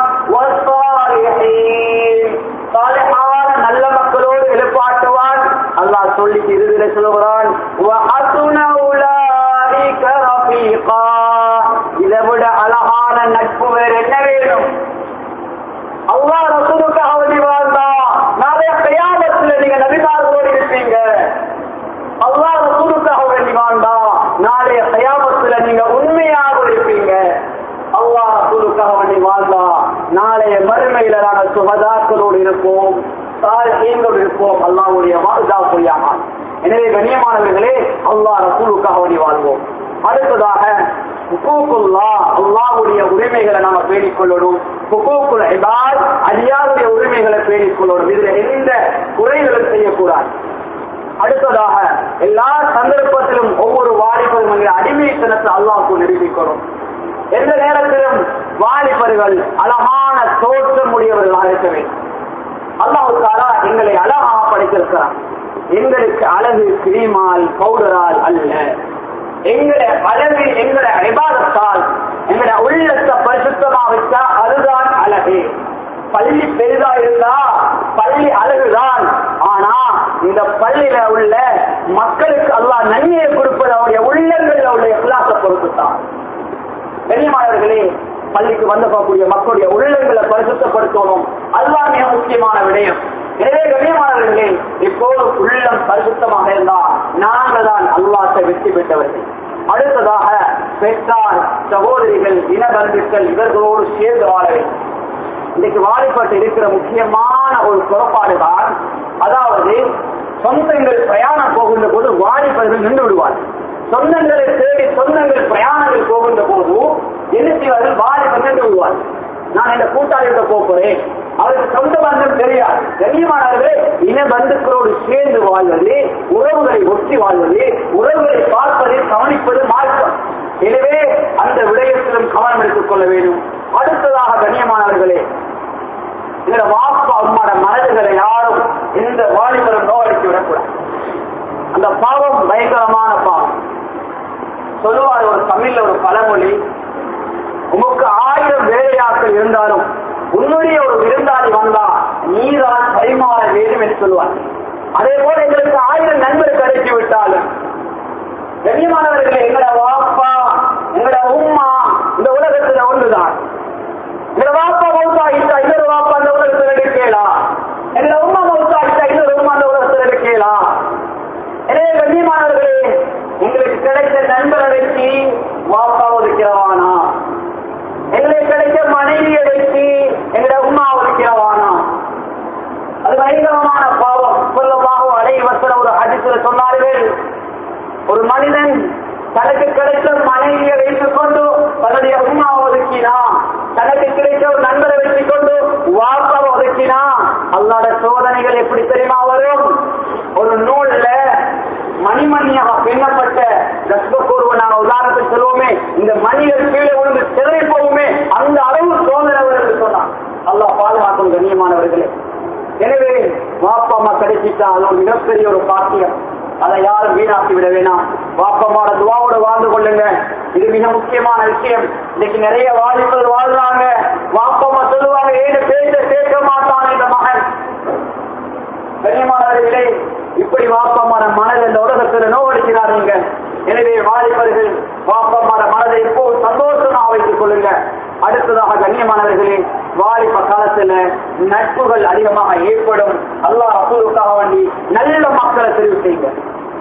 வஸ்ஸாலிஹீன். சாலிஹான நல்ல மக்களோடு எழுப்பாட்டுவான் அல்லாஹ் சொல்லி இறுதியில சொல்லுகிறான் وَحَسُنَ أُولَٰئِكَ رَفِيقًا. இதை விட அழகான நட்பு வேற என்ன வேணும் அல்லாஹ் ரசூலுக்காக வேண்டி வாழ்ந்தா நாளைய கயாமத்துல நீங்க நபிமார்களோடு இருப்பீங்க அல்லாஹ் ரசூலுக்காக வேண்டி வாழ்ந்தா நாளைய கயாமத்துல நீங்க உண்மையாக இருப்பீங்க அல்லாஹ் ரசூலுக்காக வேண்டி வாழ்ந்தா நாளைய மறுமையில நாங்கள் சுகதாக்களோடு இருப்போம் சாலைகளோடு இருப்போம் அல்லாஹ்வுடைய வாழ்தா பொய்யாக எனவே கண்ணியமானவர்களே அல்லாஹ் ரசூலுக்காக வேண்டி வாழ்வோம் அடுத்ததாக ஹுகூக்குல்லா அல்லாஹ்வுடைய உரிமைகளை நாம பேணிக் கொள்ளணும் ஹுகூக்குல் இபாத் அடியாருடைய உரிமைகளை பேணிக் கொள்ளணும் இதுல எந்த குறைகளும் செய்யக்கூடாது அடுத்ததாக எல்லா சந்தர்ப்பத்திலும் ஒவ்வொரு வாலிபரும் என்கிற அடிமைத்தனத்தை அல்லாஹ்க்கு நிரூபிக்கணும் எந்த நேரத்திலும் வாலிபர்கள் அழகான தோற்றம் உடையவர்களாக இருக்க வேண்டும் அல்லாஹு தாலா எங்களை அழகாக படைத்திருக்கிறான் எங்களுக்கு அழகு கிரீமால் பவுடரால் அல்ல எங்களை அழகு எங்களை விவாதத்தால் எங்களை உள்ளத்தை பரிசுத்தமா வச்சா அதுதான் அழகு பள்ளி பெரிதா இருந்தா பள்ளி அழகுதான் ஆனா இந்த பள்ளியில உள்ள மக்களுக்கு அல்லாஹ் நன்மையை கொடுப்பது அவருடைய உள்ளங்களில் உள்ள இஸ்லாத்தை பொறுத்துத்தான் கண்ணியமானவர்களே பள்ளிக்கு வந்து போகக்கூடிய மக்களுடைய உள்ளங்களை பரிசுத்தப்படுத்தணும் அதுதான் மிக முக்கியமான விடயம் எனவே கண்ணியமானவர்களே இப்போது உள்ளம் பரிசுத்தமாக இருந்தால் நாங்கள் தான் அல்லாத்தை வெற்றி பெற்றவர்கள் அடுத்ததாக பெற்றார் சகோதரிகள் இனபந்துக்கள் இவர்களோடு சேர்ந்து வாழ வேண்டும் இன்னைக்கு வாலிபட்டு இருக்கிற முக்கியமான ஒரு புறப்பாடு தான் அதாவது சொந்தங்கள் பிரயாணம் போகின்ற போது வாலிபர்கள் நின்று விடுவார்கள் சொந்தங்களை தேடி சொந்தங்கள் பிரயாணங்கள் போகின்ற போது என்ன செய்வார்கள் வாலிபர் நின்று விடுவார்கள் நான் இந்த கூட்டாளிகிட்ட போகிறேன் அவருக்கு சொந்த பந்தம் தெரியாது கண்ணியமானவர்களே இன பந்துக்களோடு சேர்ந்து வாழ்வது உறவுகளை ஒட்டி வாழ்வது உறவுகளை பார்ப்பது கவனிப்பது மாற்றம் எனவே அந்த விடயத்திலும் கவனம் எடுத்துக் கொள்ள வேண்டும் அடுத்ததாக கண்ணியமானவர்களே இந்த வாப்பா அம்மாட மனதுகளை யாரும் எந்த வாலிபரும் நோயடித்து விடக்கூடாது அந்த பாவம் பயங்கரமான பாவம் சொல்லுவார் ஒரு தமிழ்ல ஒரு பழமொழி உமக்கு ஆயிரம் வேலையாட்கள் இருந்தாலும் உன்னுடைய ஒரு விருந்தாளி வந்தா நீதான் பரிமாற வேண்டும் என்று சொல்லுவார் அதே போல எங்களுக்கு ஆயிரம் நண்பர் கிடைத்து விட்டாலும் கண்ணியமானவர்களே எங்களோட வாப்பா எங்களோட உம்மா இந்த உலகத்துல ஒன்றுதான் எங்களோட வாப்பா மௌத்தாயிட்டா இன்னொரு வாப்பா அந்த உலகத்துல இருக்கேலா எங்களோட உம்மா மௌத்தாயிட்டா இன்னொரு உம்மா அந்த உலகத்துல இருக்கேலா எனவே கண்ணியமானவர்களே எங்களுக்கு கிடைத்த நண்பரை வச்சு வாப்பா ஒதுக்கிறவானா எங்களுக்கு கிடைத்த மனைவியை வச்சு எங்களோட உம்மா ஒதுக்கிறவானா அது பயங்கரமான பாவம் சொல்லமாக அலைவசர ஒரு அடித்துல சொன்னார்கள் ஒரு மனிதன் தனக்கு கிடைத்த மனைவியை வைத்துக் கொண்டு தன்னுடைய உமா ஒதுக்கினா தனக்கு கிடைத்த ஒரு நண்பரை வைத்துக் கொண்டு வாப்பாவை ஒதுக்கினா அல்லாட சோதனைகள் எப்படி தெரியுமா வரும் ஒரு நூல்ல மணிமணியாக பின்னப்பட்ட ரத்னக்கூர்வ நான் உதாரணத்துக்கு சொல்லுவோமே இந்த மணிகள் கீழே விழுந்து சிதறி போகுமே அந்த அளவு சோதனை என்று சொன்னான் அல்லாஹ் பாதுகாக்கும் கண்ணியமானவர்களே எனவே வாப்பா அம்மா கிடைச்சிட்டா அது ஒரு மிகப்பெரிய ஒரு பாக்கியம் அதை யாரும் வீணாக்கி விட வேணாம் வாப்பம்மாட துவாவோட வாழ்ந்து கொள்ளுங்க இது மிக முக்கியமான விஷயம் இன்னைக்கு நிறைய வாலிபர் வாழ்றாங்க வாப்பம்மா சொல்லுவாங்க ஏழு பேச கேட்க மாட்டான் இந்த மகன் கண்ணியமானவர்களே இப்படி வாப்பம்மான மனதை இந்த உலகத்துல நோவடிக்கிறாருங்க எனவே வாலிபர்கள் வாப்பம்மான மனதை இப்போ சந்தோஷமா வைத்துக் கொள்ளுங்க அடுத்ததாக கண்ணியமானவர்களே வாலிப காலத்துல நட்புகள் அதிகமாக ஏற்படும் அல்லாஹ் ரசூலுக்காக வேண்டி நல்ல மக்களை தெரிவு செய்யுங்க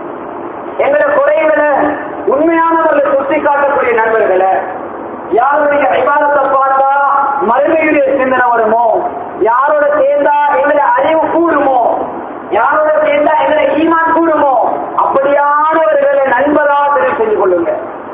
எங்களை குறைகளை உண்மையானவர்களை சுட்டி காட்டக்கூடிய நண்பர்களை யாருடைய விவாதத்தை பார்த்தா மறுமையுடைய சிந்தனை வருமோ யாரோட சேர்ந்தா எங்களை அறிவு கூடுமோ யாரோட சேர்ந்தா எங்களை ஈமான் கூடுமோ அப்படியானவர்களை நண்பரா தெரிவு செஞ்சு கொள்ளுங்க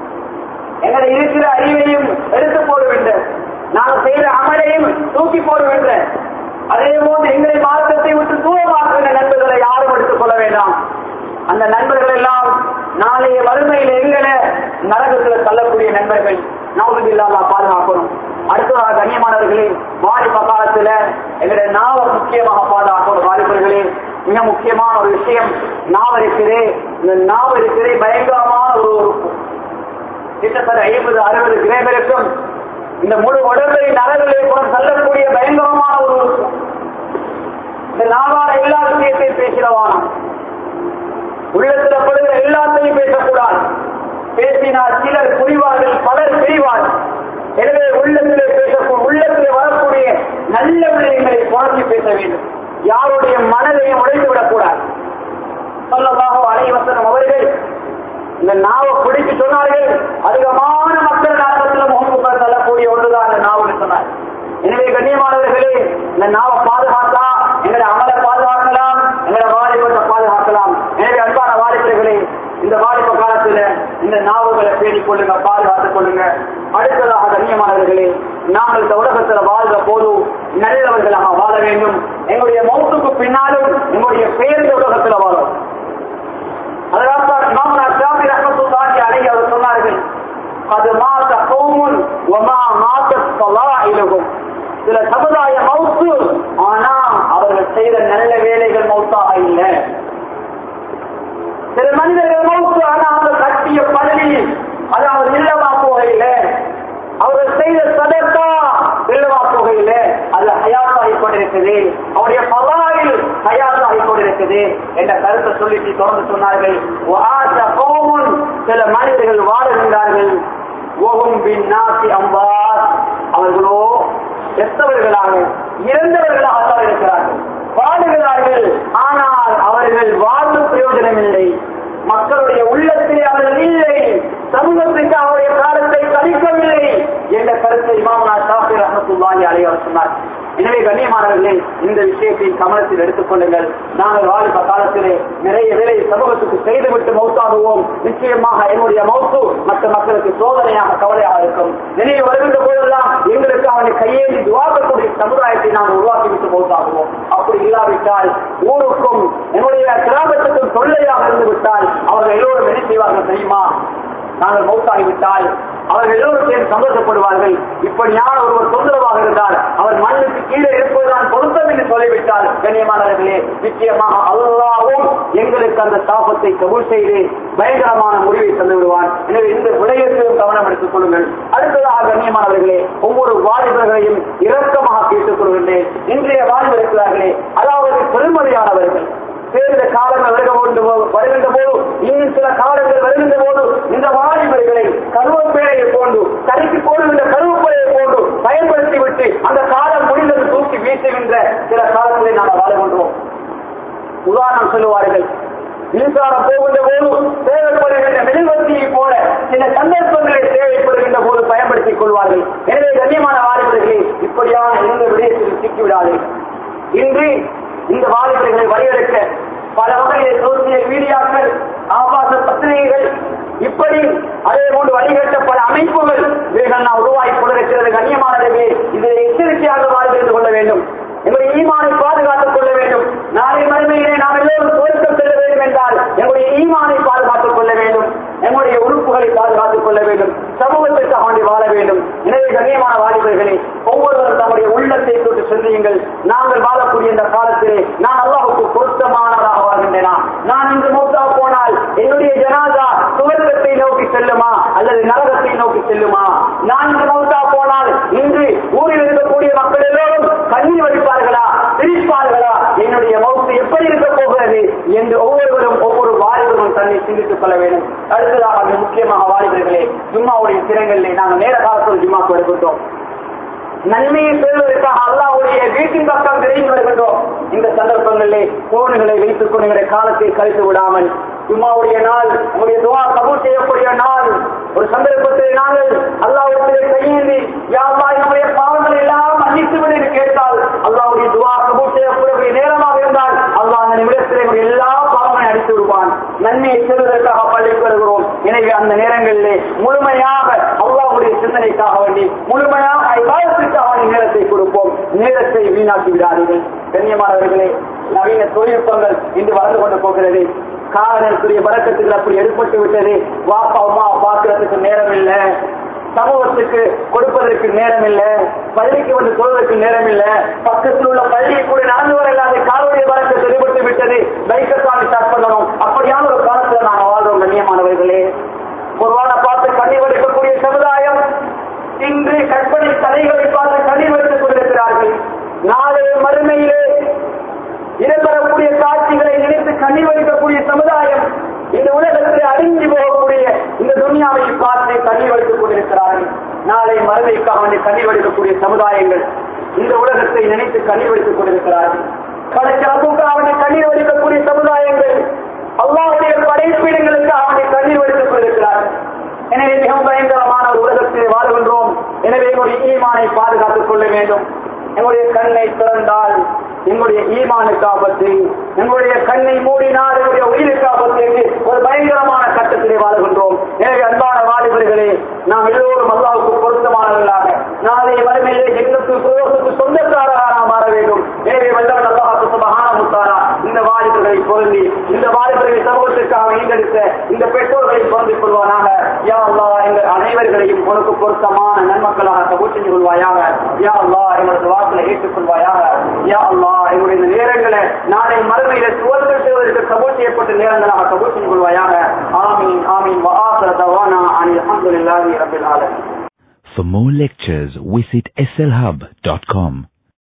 எங்களை இருக்கிற அறிவையும் எடுத்து போட வேண்டும் நாங்கள் செய்த அமலையும் தூக்கி போட வேண்டும் அதே போன்று எங்களை மார்க்கத்தை விட்டு தூரமாக்குகிற நண்பர்களை யாரும் எடுத்துக் கொள்ள வேண்டாம் அந்த நண்பர்கள் எல்லாம் நாளைய வறுமையில் எங்களை நரகத்துல தள்ளக்கூடிய நண்பர்கள் நமக்கு இல்லாம பாதுகாக்கணும் அடுத்ததாக கண்ணியமானவர்களே வாலிப காலத்துல எங்களுடைய நாவ முக்கியமாக பாதுகாக்கணும் வாலிபர்களே மிக முக்கியமான ஒரு விஷயம் நாவ இருக்கிறே இந்த நாவ இருக்கிறே பயங்கரமான ஒரு உறுப்பு கிட்டத்தட்ட ஐம்பது அறுபது கிரேமருக்கும் இந்த முழு உடம்பை நரவிலே கூட செல்லக்கூடிய பயங்கரமான ஒரு உறுப்பு இந்த நாவார எல்லா விஷயத்தையும் பேசுகிறவானம் உள்ளத்துல படுகிற எல்லாத்தையும் பேசக்கூடாது பேசினால் சிலர் புரிவார்கள் பலர் பிரிவார்கள் எனவே உள்ளத்திலே பேசக்கூடிய உள்ளத்திலே வரக்கூடிய நல்ல விடயங்களை புரட்சி பேச வேண்டும் யாருடைய மனதையும் உடைத்து விடக்கூடாது சொல்லமாக அலைவசனம் அவர்கள் இந்த நாவை பிடித்து சொன்னார்கள் அதிகமான மக்கள் நாட்டத்தில் முகமுக தள்ளக்கூடிய ஒன்றுதான் அந்த நாவல் சொன்னார் எனவே கண்ணியமானவர்களே இந்த நாவை பாதுகாத்தா எங்களை அமலை பாதுகாக்கலாம் எங்களை வாலிபத்தை பாதுகாக்கலாம் எனவே அன்பான வாலிபர்களே இந்த வாலிப காலத்துல இந்த நாவுகளை பேணி சொல்லிக் கொள்ளுங்க பாதுகாத்துக் கொள்ளுங்க அடுத்ததாக கண்ணியமானவர்களே நாங்கள் இந்த உலகத்துல வாழ்ற போது நல்லவர்களாக வாழ வேண்டும் எங்களுடைய மௌத்துக்கு பின்னாலும் எங்களுடைய பேருந்து உலகத்துல வாழும் அதனால்தான் இமாம் ஷாஃபி ரஹ்மத்துல்லாஹி அலைஹி அவர் சொன்னார்கள் அது மாத கௌமுன் வமா மாதத் ஸலாயிலுஹும் சில சமுதாய மௌத்து ஆனா அவர்கள் செய்த நல்ல வேலைகள் மௌத்தாக இல்லை சில மனிதர்கள் மௌத்து ஆனா அவங்க கட்டிய பள்ளி அதாவது இல்லமா போகையில அவர்கள் செய்த சதக்கா இல்லமா போகையில அது ஹயாத்தாகி கொண்டிருக்குது அவருடைய பலாயில் ஹயாத்தாகி கொண்டிருக்குது என்ற கருத்தை சொல்லிட்டு தொடர்ந்து சொன்னார்கள் "வஆத கௌமுன்", சில மனிதர்கள் வாழுகின்றார்கள் ஓகும் பின் நாசி அம்பார் அவர்களோ எத்தவர்களாக இறந்தவர்களாக தான் இருக்கிறார்கள் வாழுகிறார்கள் ஆனால் அவர்கள் வாழ்ந்து பிரயோஜனம் இல்லை மக்களுடைய உள்ளத்திலே அவர்கள் இல்லை சமூகத்துக்கு அவருடைய காலத்தை கழிக்கவில்லை என்ற கருத்தை இமாமனா ஷாஃபி ரஹமத்துல்லாஹி அலைஹி அவர் சொன்னார் எனவே கண்ணியமானவர்களே இந்த விஷயத்தை கவனத்தில் எடுத்துக் கொள்ளுங்கள் நாங்கள் வாழ்ந்த காலத்திலே நிறைய வேலை சமூகத்துக்கு செய்துவிட்டு மௌத்தாகுவோம் நிச்சயமாக என்னுடைய மௌத்து மற்ற மக்களுக்கு சோதனையாக கவலையாக இருக்கும் நினைவு வருகின்ற போதெல்லாம் எங்களுக்கு அவனை கையேந்தி துவாக்கக்கூடிய சமுதாயத்தை நாங்கள் உருவாக்கிவிட்டு மௌத்தாகுவோம் அப்படி இல்லாவிட்டால் ஊருக்கும் என்னுடைய கிராமத்துக்கும் தொல்லையாக இருந்து விட்டால் அவர்கள் எல்லோரும் என்ன செய்வார்கள் தெரியுமா நாங்கள் மௌத்தாகிவிட்டால் அவர்கள் எல்லோரும் சேர்ந்து சந்தோஷப்படுவார்கள் இப்படியான ஒருவர் தொந்தரவாக இருந்தால் அவர் மண்ணுக்கு கீழே இருப்பதுதான் பொருத்தம் என்று சொல்லிவிட்டால் கண்ணியமானவர்களே நிச்சயமாக அல்லாவும் எங்களுக்கு அந்த தாபத்தை கபூல் செய்து பயங்கரமான முடிவை தந்து விடுவான் எனவே இந்த விடயத்திலும் கவனம் எடுத்துக் கொள்ளுங்கள் அடுத்ததாக கண்ணியமானவர்களே ஒவ்வொரு வாலிபர்களையும் இரக்கமாக கேட்டுக் கொள்கின்றேன் இன்றைய வாலிபர் இருக்கிறார்களே அதாவது பெருமதியானவர்கள் சேர்ந்த காலங்கள் வருக கொண்டு போ- வருகின்ற போது இன்னும் சில காலங்கள் வருகின்ற போது இந்த வாலிபர்களை கருவப்பேழையை போன்று தடுக்கி போடுகின்ற கருவப்பேழையை போன்று பயன்படுத்தி விட்டு அந்த காலம் முடிந்தது தூக்கி வீசுகின்ற சில காலத்திலே நாம் வாழ்கின்றோம் உதாரணம் சொல்லுவார்கள் மின்சாரம் போகின்ற போது தேவைப்படுகின்ற மெழுகுவர்த்தியை போல சில சந்தர்ப்பங்களில் தேவைப்படுகின்ற போது பயன்படுத்திக் கொள்வார்கள் எனவே கண்ணியமான வாலிபர்களே இப்படியான எந்த விடயத்தில் சிக்கிவிடாதீர்கள் இன்று இந்த வாலிபர்களை வழியெடுக்க பல வகையில் சோசியல் மீடியாக்கள் ஆபாச பத்திரிகைகள் இப்படி அதே போன்று வழிகட்ட பல அமைப்புகள் இவைகள் நான் உருவாகி கொண்டிருக்கிறது கண்ணியமானதே இதில் எச்சரிக்கையாக வாழ்ந்து கொள்ள வேண்டும் எங்களுடைய ஈமானை பாதுகாத்துக் கொள்ள வேண்டும் நாளை மறுமையிலே நாம் எல்லோரும் சுவர்க்கம் செல்ல வேண்டும் என்றால் எங்களுடைய ஈமானை பாதுகாத்துக் கொள்ள வேண்டும் எங்களுடைய உறுப்புகளை பாதுகாத்துக் கொள்ள வேண்டும் சமூகத்திற்கு வேண்டி வாழ வேண்டும் எனவே கண்ணியமான வாலிபர்களே ஒவ்வொருவரும் தம்முடைய உள்ளத்தை தொட்டு சிந்தியுங்கள் நாங்கள் வாழக்கூடிய இந்த காலத்திலே நான் அல்லாஹுக்கு பொருத்தமானதாக வாழ்கின்றேனா நான் இன்று மூத்தா போனால் என்னுடைய ஜனாதா சுவர்க்கத்தை நோக்கி செல்லுமா அல்லது நரகத்தை நோக்கி செல்லுமா நான் இன்று மூத்தா போனால் இன்று ஊரில் இருக்கக்கூடிய மக்கள் எல்லோரும் கண்ணீர் வடிப்பார்களா சிரிப்பார்களா என்னுடைய மௌத்து எப்படி இருக்க போகிறது என்று ஒவ்வொருவரும் ஒவ்வொரு வாலிபரும் தன்னை சிந்தித்துக் கொள்ள வேண்டும் அடுத்ததாக மிக முக்கியமாக வாலிபர்களே ஜும்மாவுடைய திறங்களிலே நாங்கள் நேர காலத்தில் ஜும்மாக்கு எடுக்கின்றோம் நன்மையை பெறுவதற்காக அல்லாவுடைய வீட்டின் பக்கம் விரைந்து வருகின்றோம் இந்த சந்தர்ப்பங்களிலே போன்களை வைத்துக் கொண்டு எங்களுடைய காலத்தை கழித்து விடாமல் ஜும்மாவுடைய நாள் நம்முடைய துவா கபூல் செய்யக்கூடிய நாள் ஒரு சந்தர்ப்பத்தில் நாங்கள் அல்லாவுடைய கையேந்தி யாவாய் நம்முடைய பாவங்கள் எல்லாம் மன்னித்து விடு என்று கேட்டால் அல்லாவுடைய துவா கபூல் செய்யக்கூடிய நேரமாக இருந்தால் அல்லாஹ் அந்த நிமிடத்தில் எங்களுடைய எல்லா பாவங்களையும் அடித்து விடுவான் நன்மையை செய்வதற்காக பள்ளிக்கு வருகிறோம் எனவே அந்த நேரங்களிலே முழுமையாக அல்லாஹ்வுடைய சிந்தனைக்காக வேண்டி முழுமையாக ஐபாதத்திற்காக வேண்டி நேரத்தை கொடுப்போம் நேரத்தை வீணாக்கி விடாதீர்கள் கண்ணியமானவர்களே நவீன தொழில்நுட்பங்கள் இன்று வளர்ந்து கொண்டு போகிறது காலத்திற்குரிய வழக்கத்துக்கு அப்படி எடுப்பட்டு விட்டது வாப்பா அம்மா பார்க்கறதுக்கு நேரம் இல்லை சமூகத்துக்கு கொடுப்பதற்கு நேரம் இல்ல பள்ளிக்கு வந்து சொல்வதற்கு நேரம் இல்ல பக்கத்தில் உள்ள பள்ளியை கூட நடந்து வர இல்லாத காலுடைய வழக்கு தெளிவுபட்டு விட்டது பைக்கத்தான் ஸ்டார்ட் பண்ணணும் அப்படியான ஒரு காலத்துல நாங்க வாழ்றோம் கண்ணியமானவர்களே ஒருவான பார்த்து கண்ணீர் வடிக்கக்கூடிய சமுதாயம் இன்று கற்பனை தலைகளை பார்த்து கண்ணீர் வடித்துக் கொண்டிருக்கிறார்கள் நாளை மறுமையிலே இடம்பெறக்கூடிய காட்சிகளை நினைத்து கண்ணீர் வடிக்கக்கூடிய சமுதாயம் இந்த உலகத்தில் அழிஞ்சு போகக்கூடிய இந்த துனியாவை பார்த்து கண்ணீர் வடித்துக் கொண்டிருக்கிறார்கள் நாளை மறுமைக்காக வேண்டி கண்ணீர் வடிக்கக்கூடிய சமுதாயங்கள் இந்த உலகத்தை நினைத்து கண்ணீர் வடித்துக் கொண்டிருக்கிறார்கள் கடைசியாக வேண்டி கண்ணீர் வடிக்கக்கூடிய சமுதாயங்கள் அல்லாவுடைய படைப்பீடுகளுக்காக வேண்டி கண்ணீர் வடித்துக் கொண்டிருக்கிறார்கள் எனவே மிகவும் பயங்கரமான ஒரு உலகத்தில் வாழ்கின்றோம் எனவே எங்களுடைய ஈமானை பாதுகாத்துக் கொள்ள வேண்டும் எங்களுடைய கண்ணை திறந்தால் எங்களுடைய ஈமானுக்கு ஆபத்து எங்களுடைய கண்ணை மூடினால் எங்களுடைய உயிருக்கு ஆபத்து என்று ஒரு பயங்கரமான கட்டத்திலே வாழ்கின்றோம் எனவே அன்பான வாலிபர்களே நாம் எல்லோரும் அல்லாவுக்கு பொருத்தமானவர்களாக நாளை மறுமையிலே எங்களுக்கு சுயோகத்துக்கு சொந்தக்காரராக நாம் மாற வேண்டும் எனவே வல்லவன் அல்லாஹு சுபஹான முத்தாரா இந்த வாலிபர்களை பொருந்தி இந்த வாலிபர்களை சமூகத்திற்காக ஈண்டெடுத்த இந்த பெற்றோர்களை பொருந்திக் கொள்வானாக யா அல்லா எங்கள் அனைவர்களையும் உனக்கு பொருத்தமான நன்மக்களாக கபூல் செஞ்சு கொள்வாயாக யா அல்லா எங்களது வாக்களை ஏற்றுக்கொள்வாயாக யா அல்லா எங்களுடைய இந்த நேரங்களை நாளை மறுமையில சுவர்கள் செய்வதற்கு கபூல் செய்யப்பட்ட நேரங்களாக கபூல் செஞ்சு கொள்வாயாக ஆமீன் ஆமீன் வஆخر دعوانا عن الحمد لله رب العالمين For more lectures, visit slhub.com.